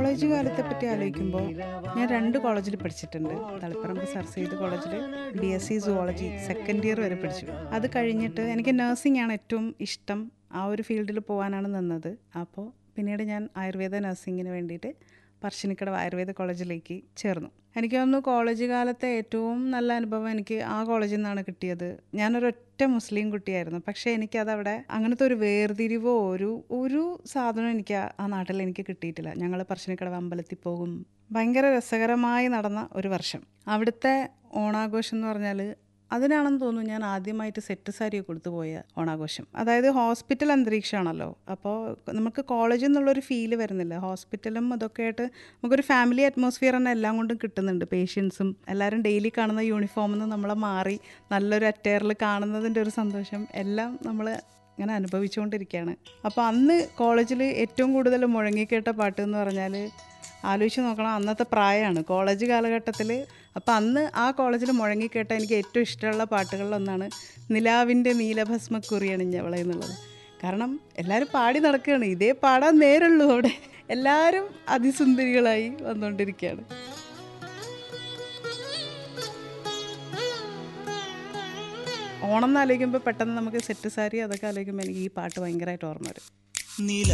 college കാലത്തെ പറ്റി ആലോചിക്കുമ്പോൾ ഞാൻ രണ്ട് കോളേജിൽ പഠിച്ചിട്ടുണ്ട് തളിപ്പറമ്പ് സർ സെയ്ദ് കോളേജിൽ B S C zoology second year വരെ പഠിച്ചു അത് കഴിഞ്ഞിട്ട് എനിക്ക് നഴ്സിംഗ് ആണ് ഏറ്റവും ഇഷ്ടം ആ ഒരു ഫീൽഡിൽ പോകാനാണ് നിന്നത് അപ്പോൾ പിന്നീട് ഞാൻ ആയുർവേദ നഴ്സിങ്ങിന് വേണ്ടിയിട്ട് പറശ്ശിനിക്കടവ് ആയുർവേദ കോളേജിലേക്ക് ചേർന്നു എനിക്ക് തോന്നുന്നു കോളേജ് കാലത്തെ ഏറ്റവും നല്ല അനുഭവം എനിക്ക് ആ കോളേജിൽ നിന്നാണ് കിട്ടിയത് ഞാനൊരൊറ്റ മുസ്ലിം കുട്ടിയായിരുന്നു പക്ഷേ എനിക്കതവിടെ അങ്ങനത്തെ ഒരു വേർതിരിവോ ഒരു ഒരു സാധനം എനിക്ക് ആ- ആ നാട്ടിൽ എനിക്ക് കിട്ടിയിട്ടില്ല ഞങ്ങൾ പറശ്ശിനിക്കടവ് അമ്പലത്തിൽ പോകും ഭയങ്കര രസകരമായി നടന്ന ഒരു വർഷം അവിടുത്തെ ഓണാഘോഷം എന്ന് പറഞ്ഞാൽ അതിനാണെന്ന് തോന്നുന്നു ഞാൻ ആദ്യമായിട്ട് സെറ്റ് സാരി കൊടുത്തു പോയ ഓണാഘോഷം അതായത് ഹോസ്പിറ്റൽ അന്തരീക്ഷമാണല്ലോ അപ്പോൾ നമുക്ക് കോളേജിൽ നിന്നുള്ളൊരു ഫീല് വരുന്നില്ല ഹോസ്പിറ്റലും അതൊക്കെ ആയിട്ട് നമുക്കൊരു ഫാമിലി അറ്റ്മോസ്ഫിയർ തന്നെ എല്ലാം കൊണ്ടും കിട്ടുന്നുണ്ട് പേഷ്യൻസും എല്ലാവരും ഡെയിലി കാണുന്ന യൂണിഫോമിൽ നിന്ന് നമ്മളെ മാറി നല്ലൊരു അറ്റയറിൽ കാണുന്നതിൻ്റെ ഒരു സന്തോഷം എല്ലാം നമ്മൾ ഇങ്ങനെ അനുഭവിച്ചുകൊണ്ടിരിക്കുകയാണ് അപ്പോൾ അന്ന് കോളേജിൽ ഏറ്റവും കൂടുതൽ മുഴങ്ങിക്കേട്ട പാട്ട് എന്ന് പറഞ്ഞാൽ ആലോചിച്ച് നോക്കണം അന്നത്തെ പ്രായമാണ് കോളേജ് കാലഘട്ടത്തിൽ അപ്പോൾ അന്ന് ആ കോളേജിൽ മുഴങ്ങിക്കേട്ട എനിക്ക് ഏറ്റവും ഇഷ്ടമുള്ള പാട്ടുകളിലൊന്നാണ് നിലാവിൻ്റെ നീലഭസ്മക്കുറി അണിഞ്ഞവളെ എന്നുള്ളത് കാരണം എല്ലാവരും പാടി നടക്കുകയാണ് ഇതേ പാടാൻ നേരുള്ളൂ അവിടെ എല്ലാവരും അതിസുന്ദരികളായി വന്നുകൊണ്ടിരിക്കുകയാണ് ഓണം എന്ന് ആലോചിക്കുമ്പോൾ പെട്ടെന്ന് നമുക്ക് സെറ്റ് സാരി അതൊക്കെ ആലോചിക്കുമ്പോൾ എനിക്ക് ഈ പാട്ട് ഭയങ്കരമായിട്ട് ഓർമ്മ വരും നില